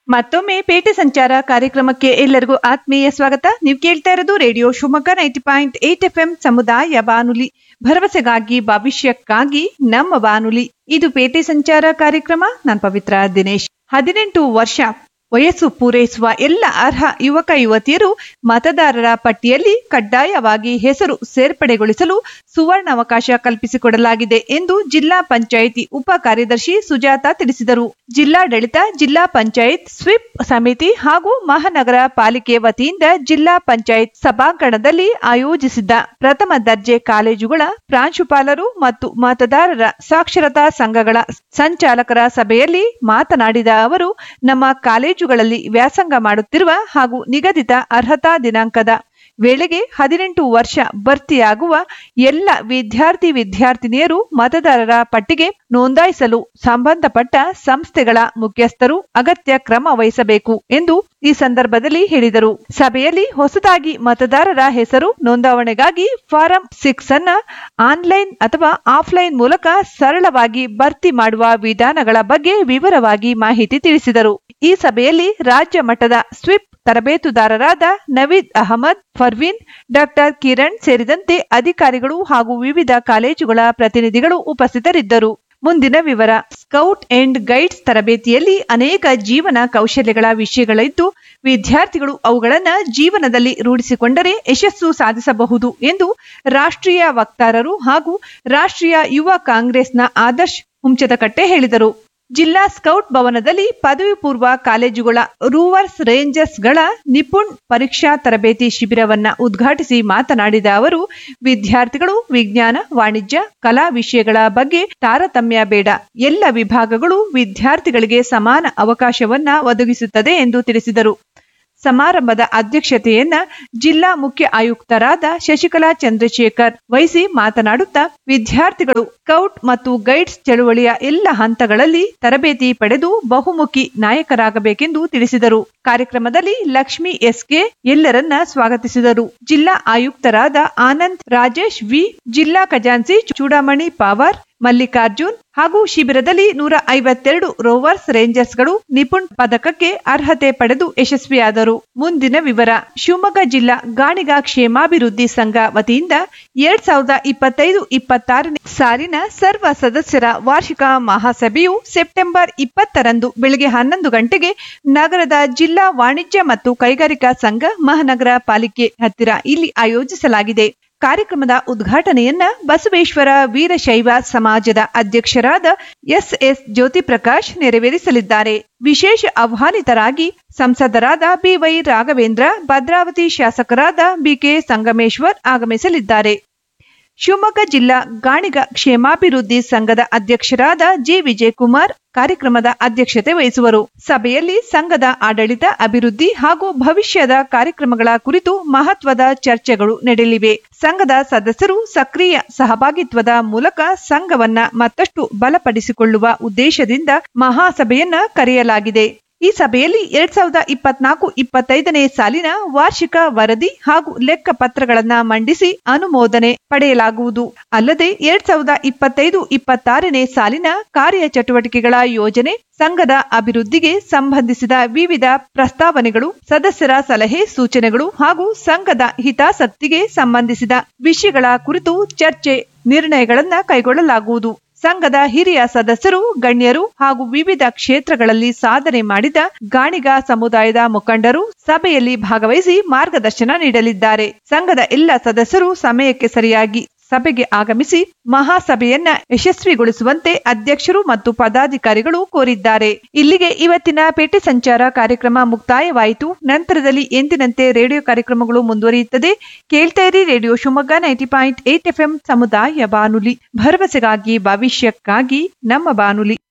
ಮತ್ತೊಮ್ಮೆ ಪೇಟೆ ಸಂಚಾರ ಕಾರ್ಯಕ್ರಮಕ್ಕೆ ಎಲ್ಲರಿಗೂ ಆತ್ಮೀಯ ಸ್ವಾಗತ ನೀವು ಕೇಳ್ತಾ ಇರೋದು radio Shivamogga ninety point eight F M ಸಮುದಾಯ ಬಾನುಲಿ ಭರವಸೆಗಾಗಿ ಭವಿಷ್ಯಕ್ಕಾಗಿ ನಮ್ಮ ಬಾನುಲಿ ಇದು ಪೇಟೆ ಸಂಚಾರ ಕಾರ್ಯಕ್ರಮ ನಾನು ಪವಿತ್ರ ದಿನೇಶ್ ಹದಿನೆಂಟು ವರ್ಷ ವಯಸ್ಸು ಪೂರೈಸುವ ಎಲ್ಲ ಅರ್ಹ ಯುವಕ ಯುವತಿಯರು ಮತದಾರರ ಪಟ್ಟಿಯಲ್ಲಿ ಕಡ್ಡಾಯವಾಗಿ ಹೆಸರು ಸೇರ್ಪಡೆಗೊಳಿಸಲು ಸುವರ್ಣಾವಕಾಶ ಕಲ್ಪಿಸಿಕೊಡಲಾಗಿದೆ ಎಂದು ಜಿಲ್ಲಾ ಪಂಚಾಯಿತಿ ಉಪ ಕಾರ್ಯದರ್ಶಿ ಸುಜಾತ ತಿಳಿಸಿದರು ಜಿಲ್ಲಾಡಳಿತ ಜಿಲ್ಲಾ ಪಂಚಾಯತ್ ಸ್ವಿಪ್ ಸಮಿತಿ ಹಾಗೂ ಮಹಾನಗರ ಪಾಲಿಕೆ ವತಿಯಿಂದ ಜಿಲ್ಲಾ ಪಂಚಾಯತ್ ಸಭಾಂಗಣದಲ್ಲಿ ಆಯೋಜಿಸಿದ್ದ ಪ್ರಥಮ ದರ್ಜೆ ಕಾಲೇಜುಗಳ ಪ್ರಾಂಶುಪಾಲರು ಮತ್ತು ಮತದಾರರ ಸಾಕ್ಷರತಾ ಸಂಘಗಳ ಸಂಚಾಲಕರ ಸಭೆಯಲ್ಲಿ ಮಾತನಾಡಿದ ಅವರು ನಮ್ಮ ಕಾಲೇಜುಗಳಲ್ಲಿ ವ್ಯಾಸಂಗ ಮಾಡುತ್ತಿರುವ ಹಾಗೂ ನಿಗದಿತ ಅರ್ಹತಾ ದಿನಾಂಕದ ವೇಳೆಗೆ ಹದಿನೆಂಟು ವರ್ಷ ಭರ್ತಿಯಾಗುವ ಎಲ್ಲ ವಿದ್ಯಾರ್ಥಿ ವಿದ್ಯಾರ್ಥಿನಿಯರು ಮತದಾರರ ಪಟ್ಟಿಗೆ ನೋಂದಾಯಿಸಲು ಸಂಬಂಧಪಟ್ಟ ಸಂಸ್ಥೆಗಳ ಮುಖ್ಯಸ್ಥರು ಅಗತ್ಯ ಕ್ರಮ ವಹಿಸಬೇಕು ಎಂದು ಈ ಸಂದರ್ಭದಲ್ಲಿ ಹೇಳಿದರು ಸಭೆಯಲ್ಲಿ ಹೊಸದಾಗಿ ಮತದಾರರ ಹೆಸರು ನೋಂದಾವಣೆಗಾಗಿ ಫಾರಂ ಸಿಕ್ಸ್ ಅನ್ನ ಆನ್ಲೈನ್ ಅಥವಾ ಆಫ್ಲೈನ್ ಮೂಲಕ ಸರಳವಾಗಿ ಭರ್ತಿ ಮಾಡುವ ವಿಧಾನಗಳ ಬಗ್ಗೆ ವಿವರವಾಗಿ ಮಾಹಿತಿ ತಿಳಿಸಿದರು ಈ ಸಭೆಯಲ್ಲಿ ರಾಜ್ಯ ಮಟ್ಟದ ಸ್ವಿಪ್ ತರಬೇತುದಾರರಾದ ನವೀದ್ ಅಹಮದ್ ಫರ್ವೀನ್ ಡಾಕ್ಟರ್ ಕಿರಣ್ ಸೇರಿದಂತೆ ಅಧಿಕಾರಿಗಳು ಹಾಗೂ ವಿವಿಧ ಕಾಲೇಜುಗಳ ಪ್ರತಿನಿಧಿಗಳು ಉಪಸ್ಥಿತರಿದ್ದರು ಮುಂದಿನ ವಿವರ ಸ್ಕೌಟ್ ಅಂಡ್ ಗೈಡ್ಸ್ ತರಬೇತಿಯಲ್ಲಿ ಅನೇಕ ಜೀವನ ಕೌಶಲ್ಯಗಳ ವಿಷಯಗಳಿದ್ದು ವಿದ್ಯಾರ್ಥಿಗಳು ಅವುಗಳನ್ನು ಜೀವನದಲ್ಲಿ ರೂಢಿಸಿಕೊಂಡರೆ ಯಶಸ್ಸು ಸಾಧಿಸಬಹುದು ಎಂದು ರಾಷ್ಟ್ರೀಯ ವಕ್ತಾರರು ಹಾಗೂ ರಾಷ್ಟ್ರೀಯ ಯುವ ಕಾಂಗ್ರೆಸ್ನ ಆದರ್ಶ್ ಹುಂಚದಕಟ್ಟೆ ಹೇಳಿದರು ಜಿಲ್ಲಾ ಸ್ಕೌಟ್ ಭವನದಲ್ಲಿ ಪದವಿ ಪೂರ್ವ ಕಾಲೇಜುಗಳ ರೂವರ್ಸ್ ರೇಂಜರ್ಸ್ಗಳ ನಿಪುಣ್ ಪರೀಕ್ಷಾ ತರಬೇತಿ ಶಿಬಿರವನ್ನ ಉದ್ಘಾಟಿಸಿ ಮಾತನಾಡಿದ ಅವರು ವಿದ್ಯಾರ್ಥಿಗಳು ವಿಜ್ಞಾನ ವಾಣಿಜ್ಯ ಕಲಾ ವಿಷಯಗಳ ಬಗ್ಗೆ ತಾರತಮ್ಯ ಬೇಡ ಎಲ್ಲ ವಿಭಾಗಗಳು ವಿದ್ಯಾರ್ಥಿಗಳಿಗೆ ಸಮಾನ ಅವಕಾಶವನ್ನ ಒದಗಿಸುತ್ತದೆ ಎಂದು ತಿಳಿಸಿದರು ಸಮಾರಂಭದ ಅಧ್ಯಕ್ಷತೆಯನ್ನ ಜಿಲ್ಲಾ ಮುಖ್ಯ ಆಯುಕ್ತರಾದ ಶಶಿಕಲಾ ಚಂದ್ರಶೇಖರ್ ವಹಿಸಿ ಮಾತನಾಡುತ್ತಾ ವಿದ್ಯಾರ್ಥಿಗಳು ಸ್ಕೌಟ್ ಮತ್ತು ಗೈಡ್ಸ್ ಚಳುವಳಿಯ ಎಲ್ಲ ಹಂತಗಳಲ್ಲಿ ತರಬೇತಿ ಪಡೆದು ಬಹುಮುಖಿ ನಾಯಕರಾಗಬೇಕೆಂದು ತಿಳಿಸಿದರು ಕಾರ್ಯಕ್ರಮದಲ್ಲಿ ಲಕ್ಷ್ಮಿ ಎಸ್ಕೆ ಎಲ್ಲರನ್ನ ಸ್ವಾಗತಿಸಿದರು ಜಿಲ್ಲಾ ಆಯುಕ್ತರಾದ ಆನಂದ್ ರಾಜೇಶ್ ವಿ ಜಿಲ್ಲಾ ಖಜಾನ್ಸಿ ಚೂಡಾಮಣಿ ಪಾವರ್ ಮಲ್ಲಿಕಾರ್ಜುನ್ ಹಾಗೂ ಶಿಬಿರದಲ್ಲಿ ನೂರ ಐವತ್ತೆರಡು ರೋವರ್ಸ್ ರೇಂಜರ್ಸ್ಗಳು ನಿಪುಣ್ ಪದಕಕ್ಕೆ ಅರ್ಹತೆ ಪಡೆದು ಯಶಸ್ವಿಯಾದರು ಮುಂದಿನ ವಿವರ ಶಿವಮೊಗ್ಗ ಜಿಲ್ಲಾ ಗಾಣಿಗ ಕ್ಷೇಮಾಭಿವೃದ್ಧಿ ಸಂಘ ವತಿಯಿಂದ ಎರಡ್ ಸಾವಿರದ ಇಪ್ಪತ್ತೈದು ಇಪ್ಪತ್ತಾರನೇ ಸಾಲಿನ ಸರ್ವ ಸದಸ್ಯರ ವಾರ್ಷಿಕ ಮಹಾಸಭೆಯು ಸೆಪ್ಟೆಂಬರ್ ಇಪ್ಪತ್ತರಂದು ಬೆಳಗ್ಗೆ ಹನ್ನೊಂದು ಗಂಟೆಗೆ ನಗರದ ಜಿಲ್ಲಾ ವಾಣಿಜ್ಯ ಮತ್ತು ಕೈಗಾರಿಕಾ ಸಂಘ ಮಹಾನಗರ ಪಾಲಿಕೆ ಹತ್ತಿರ ಇಲ್ಲಿ ಆಯೋಜಿಸಲಾಗಿದೆ ಕಾರ್ಯಕ್ರಮದ ಉದ್ಘಾಟನೆಯನ್ನ ಬಸವೇಶ್ವರ ವೀರಶೈವ ಸಮಾಜದ ಅಧ್ಯಕ್ಷರಾದ ಎಸ್ ಎಸ್ ಜ್ಯೋತಿ ಪ್ರಕಾಶ್ ನೆರವೇರಿಸಲಿದ್ದಾರೆ ವಿಶೇಷ ಆಹ್ವಾನಿತರಾಗಿ ಸಂಸದರಾದ ಬಿವೈ ರಾಘವೇಂದ್ರ ಭದ್ರಾವತಿ ಶಾಸಕರಾದ ಬಿಕೆ ಸಂಗಮೇಶ್ವರ್ ಆಗಮಿಸಲಿದ್ದಾರೆ ಶಿವಮೊಗ್ಗ ಜಿಲ್ಲಾ ಗಾಣಿಗ ಕ್ಷೇಮಾಭಿವೃದ್ಧಿ ಸಂಘದ ಅಧ್ಯಕ್ಷರಾದ ಜಿ ವಿಜಯಕುಮಾರ್ ಕಾರ್ಯಕ್ರಮದ ಅಧ್ಯಕ್ಷತೆ ವಹಿಸುವರು ಸಭೆಯಲ್ಲಿ ಸಂಘದ ಆಡಳಿತ ಅಭಿವೃದ್ಧಿ ಹಾಗೂ ಭವಿಷ್ಯದ ಕಾರ್ಯಕ್ರಮಗಳ ಕುರಿತು ಮಹತ್ವದ ಚರ್ಚೆಗಳು ನಡೆಯಲಿವೆ ಸಂಘದ ಸದಸ್ಯರು ಸಕ್ರಿಯ ಸಹಭಾಗಿತ್ವದ ಮೂಲಕ ಸಂಘವನ್ನ ಮತ್ತಷ್ಟು ಬಲಪಡಿಸಿಕೊಳ್ಳುವ ಉದ್ದೇಶದಿಂದ ಮಹಾಸಭೆಯನ್ನ ಕರೆಯಲಾಗಿದೆ ಈ ಸಭೆಯಲ್ಲಿ ಎರಡ್ ಸಾವಿರದ ಇಪ್ಪತ್ನಾಲ್ಕು ಇಪ್ಪತ್ತೈದನೇ ಸಾಲಿನ ವಾರ್ಷಿಕ ವರದಿ ಹಾಗೂ ಲೆಕ್ಕ ಪತ್ರಗಳನ್ನ ಮಂಡಿಸಿ ಅನುಮೋದನೆ ಪಡೆಯಲಾಗುವುದು ಅಲ್ಲದೆ ಎರಡ್ ಸಾವಿರದ ಇಪ್ಪತ್ತೈದು ಇಪ್ಪತ್ತಾರನೇ ಸಾಲಿನ ಕಾರ್ಯಚಟುವಟಿಕೆಗಳ ಯೋಜನೆ ಸಂಘದ ಅಭಿವೃದ್ಧಿಗೆ ಸಂಬಂಧಿಸಿದ ವಿವಿಧ ಪ್ರಸ್ತಾವನೆಗಳು ಸದಸ್ಯರ ಸಲಹೆ ಸೂಚನೆಗಳು ಹಾಗೂ ಸಂಘದ ಹಿತಾಸಕ್ತಿಗೆ ಸಂಬಂಧಿಸಿದ ವಿಷಯಗಳ ಕುರಿತು ಚರ್ಚೆ ನಿರ್ಣಯಗಳನ್ನ ಕೈಗೊಳ್ಳಲಾಗುವುದು ಸಂಘದ ಹಿರಿಯ ಸದಸ್ಯರು ಗಣ್ಯರು ಹಾಗೂ ವಿವಿಧ ಕ್ಷೇತ್ರಗಳಲ್ಲಿ ಸಾಧನೆ ಮಾಡಿದ ಗಾಣಿಗ ಸಮುದಾಯದ ಮುಖಂಡರು ಸಭೆಯಲ್ಲಿ ಭಾಗವಹಿಸಿ ಮಾರ್ಗದರ್ಶನ ನೀಡಲಿದ್ದಾರೆ ಸಂಘದ ಎಲ್ಲ ಸದಸ್ಯರು ಸಮಯಕ್ಕೆ ಸರಿಯಾಗಿ ಸಭೆಗೆ ಆಗಮಿಸಿ ಮಹಾಸಭೆಯನ್ನ ಯಶಸ್ವಿಗೊಳಿಸುವಂತೆ ಅಧ್ಯಕ್ಷರು ಮತ್ತು ಪದಾಧಿಕಾರಿಗಳು ಕೋರಿದ್ದಾರೆ ಇಲ್ಲಿಗೆ ಇವತ್ತಿನ ಪೇಟೆ ಸಂಚಾರ ಕಾರ್ಯಕ್ರಮ ಮುಕ್ತಾಯವಾಯಿತು ನಂತರದಲ್ಲಿ ಎಂದಿನಂತೆ ರೇಡಿಯೋ ಕಾರ್ಯಕ್ರಮಗಳು ಮುಂದುವರಿಯುತ್ತದೆ ಕೇಳ್ತಾ ಇರಿ radio Shivamogga ninety point eight F ಸಮುದಾಯ ಬಾನುಲಿ ಭರವಸೆಗಾಗಿ ಭವಿಷ್ಯಕ್ಕಾಗಿ ನಮ್ಮ ಬಾನುಲಿ